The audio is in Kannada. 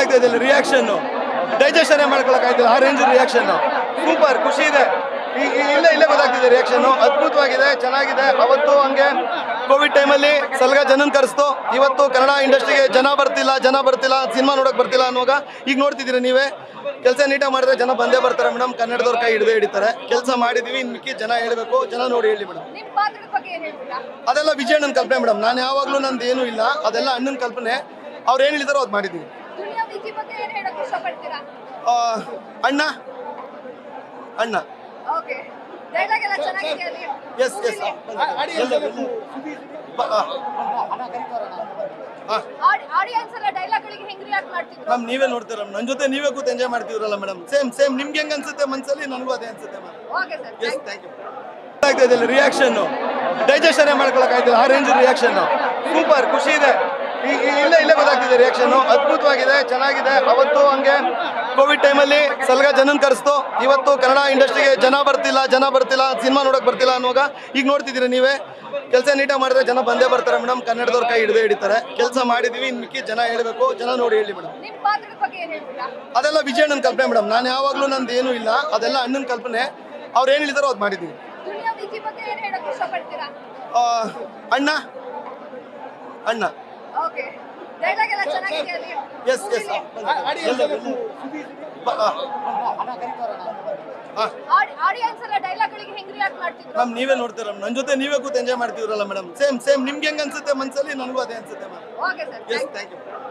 ಆಗ್ತಾ ಇದೆ ರಿಯಾಕ್ಷನ್ ಡೈಜೆಷನ್ ಮಾಡ್ಕೊಳಕ್ಕಾಯ್ತಿಲ್ಲ ಆ ರೇಂಜ್ ರಿಯಾಕ್ಷನ್ ಸೂಪರ್ ಖುಷಿ ಇದೆ ಈಗ ಇಲ್ಲೇ ಇಲ್ಲೇ ಗೊತ್ತಾಗ್ತಿದೆ ರಿಯಾಕ್ಷನ್ ಅದ್ಭುತವಾಗಿದೆ ಚೆನ್ನಾಗಿದೆ ಅವತ್ತು ಹಂಗೆ ಕೋವಿಡ್ ಟೈಮಲ್ಲಿ ಸಲ್ಗ ಜನನ್ ಕರೆಸ್ತು ಇವತ್ತು ಕನ್ನಡ ಇಂಡಸ್ಟ್ರಿಗೆ ಜನ ಬರ್ತಿಲ್ಲ ಜನ ಬರ್ತಿಲ್ಲ ಸಿನಿಮಾ ನೋಡಕ್ ಬರ್ತಿಲ್ಲ ಅನ್ನುವಾಗ ಈಗ ನೋಡ್ತಿದ್ದೀರಿ ನೀವೇ ಕೆಲಸ ನೀಟಾಗಿ ಮಾಡಿದ್ರೆ ಜನ ಬಂದೇ ಬರ್ತಾರೆ ಮೇಡಮ್ ಕನ್ನಡದವ್ರ ಕೈ ಹಿಡಿದೇ ಹಿಡಿತಾರೆ ಕೆಲಸ ಮಾಡಿದೀವಿ ಇನ್ನು ಮಿಕ್ಕಿ ಜನ ಹೇಳ್ಬೇಕು ಜನ ನೋಡಿ ಹೇಳಿ ಮೇಡಮ್ ನಿಮ್ ಪಾತ್ರದ ಬಗ್ಗೆ ಏನ್ ಹೇಳ್ತೀರಾ ಅದೆಲ್ಲ ವಿಜಯಣ್ಣನ ಕಲ್ಪನೆ ಮೇಡಮ್ ನಾನು ಯಾವಾಗಲೂ ನಂದು ಏನೂ ಇಲ್ಲ ಅದೆಲ್ಲ ಅಣ್ಣನ ಕಲ್ಪನೆ ಅವ್ರು ಏನು ಹೇಳಿದಾರೋ ಅದು ಮಾಡಿದ್ದೀವಿ ದುನಿಯಾ ವಿಜಿ ಬಗ್ಗೆ ಏನ್ ಹೇಳಕ್ ಇಷ್ಟಪಡ್ತೀರಾ ಆ, ಅಣ್ಣ ಅಣ್ಣ ಓಕೆ ಡೈಲಾಗ್ ಎಲ್ಲ ಚೆನ್ನಾಗಿದೆ ಅಲ್ಲಿ ಎಸ್ ಎಸ್ ಆಡಿಯನ್ಸ್ ಎಲ್ಲ ಡೈಲಾಗ್ ಗಳಿಗೆ ಹೆಂಗ್ ರಿಯಾಕ್ಟ್ ಮಾಡ್ತಿದ್ರು ಮ್ಯಾಮ್ ನೀವೇ ನೋಡ್ತೀರ ನನ್ನ ಜೊತೆ ನೀವೇ ಕೂತ್ ಎಂಜಾಯ್ ಮಾಡ್ತಿದ್ರಲ್ಲ ಮೇಡಮ್ ಸೇಮ್ ಸೇಮ್ ನಿಮ್ಗೆ ಹೆಂಗ್ ಅನ್ಸುತ್ತೆ ಮನ್ಸಲ್ಲಿ ನನಗೂ ಅದೇ ಅನ್ಸುತ್ತೆ ma'am okay sir yes thank you ಆಗ್ತಾ ಇದೆ ರಿಯಾಕ್ಷನ್ ಡೈಜೆಷನ್ ಮಾಡ್ಕೊಳಕ್ಕಾಯ್ತಿಲ್ಲ ಆ ರೇಂಜ್ ರಿಯಾಕ್ಷನ್ ಸೂಪರ್ ಖುಷಿ ಇದೆ ಈಗ ಇಲ್ಲೇ ಇಲ್ಲೇ ಗೊತ್ತಾಗ್ತಿದೆ ರಿಯಾಕ್ಷನ್ ಅದ್ಭುತವಾಗಿದೆ ಚೆನ್ನಾಗಿದೆ ಅವತ್ತು ಹಂಗೆ ಕೋವಿಡ್ ಟೈಮಲ್ಲಿ ಸಲ್ಗ ಜನನ್ ಕರೆಸ್ತು ಇವತ್ತು ಕನ್ನಡ ಇಂಡಸ್ಟ್ರಿಗೆ ಜನ ಬರ್ತಿಲ್ಲ ಜನ ಬರ್ತಿಲ್ಲ ಸಿನಿಮಾ ನೋಡಕ್ ಬರ್ತಿಲ್ಲ ಅನ್ನುವಾಗ ಈಗ ನೋಡ್ತಿದ್ದೀರಿ ನೀವೇ ಕೆಲಸ ನೀಟಾಗಿ ಮಾಡಿದ್ರೆ ಜನ ಬಂದೇ ಬರ್ತಾರೆ ಮೇಡಮ್ ಕನ್ನಡದವ್ರ ಕೈ ಹಿಡಿದೇ ಹಿಡಿತಾರೆ ಕೆಲಸ ಮಾಡಿದೀವಿ ಇನ್ನು ಮಿಕ್ಕಿ ಜನ ಹೇಳ್ಬೇಕು ಜನ ನೋಡಿ ಹೇಳಿ ಮೇಡಮ್ ನಿಮ್ ಪಾತ್ರದ ಬಗ್ಗೆ ಏನ್ ಹೇಳ್ತೀರಾ ಅದೆಲ್ಲ ವಿಜಯಣ್ಣನ ಕಲ್ಪನೆ ಮೇಡಮ್ ನಾನು ಯಾವಾಗಲೂ ನಂದು ಏನೂ ಇಲ್ಲ ಅದೆಲ್ಲ ಅಣ್ಣನ ಕಲ್ಪನೆ ಅವ್ರು ಏನು ಹೇಳಿದಾರೋ ಅದು ಮಾಡಿದ್ದೀವಿ ದುನಿಯಾ ವಿಜಿ ಬಗ್ಗೆ ಏನ್ ಹೇಳಕ್ ಇಷ್ಟಪಡ್ತೀರಾ ಆ, ಅಣ್ಣ ಅಣ್ಣ ಓಕೆ ಡೈಲಾಗ್ ಎಲ್ಲ ಚೆನ್ನಾಗಿದೆ ಅಲ್ಲಿ ಎಸ್ ಎಸ್ ಆಡಿಯನ್ಸ್ ಎಲ್ಲ ಡೈಲಾಗ್ ಗಳಿಗೆ ಹೆಂಗ್ ರಿಯಾಕ್ಟ್ ಮಾಡ್ತಿದ್ರು ಮ್ಯಾಮ್ ನೀವೇ ನೋಡ್ತೀರ ನನ್ನ ಜೊತೆ ನೀವೇ ಕೂತ್ ಎಂಜಾಯ್ ಮಾಡ್ತಿದ್ರಲ್ಲ ಮೇಡಮ್ ಸೇಮ್ ಸೇಮ್ ನಿಮ್ಗೆ ಹೆಂಗ್ ಅನ್ಸುತ್ತೆ ಮನ್ಸಲ್ಲಿ ನನಗೂ ಅದೇ ಅನ್ಸುತ್ತೆ ma'am okay sir yes thank you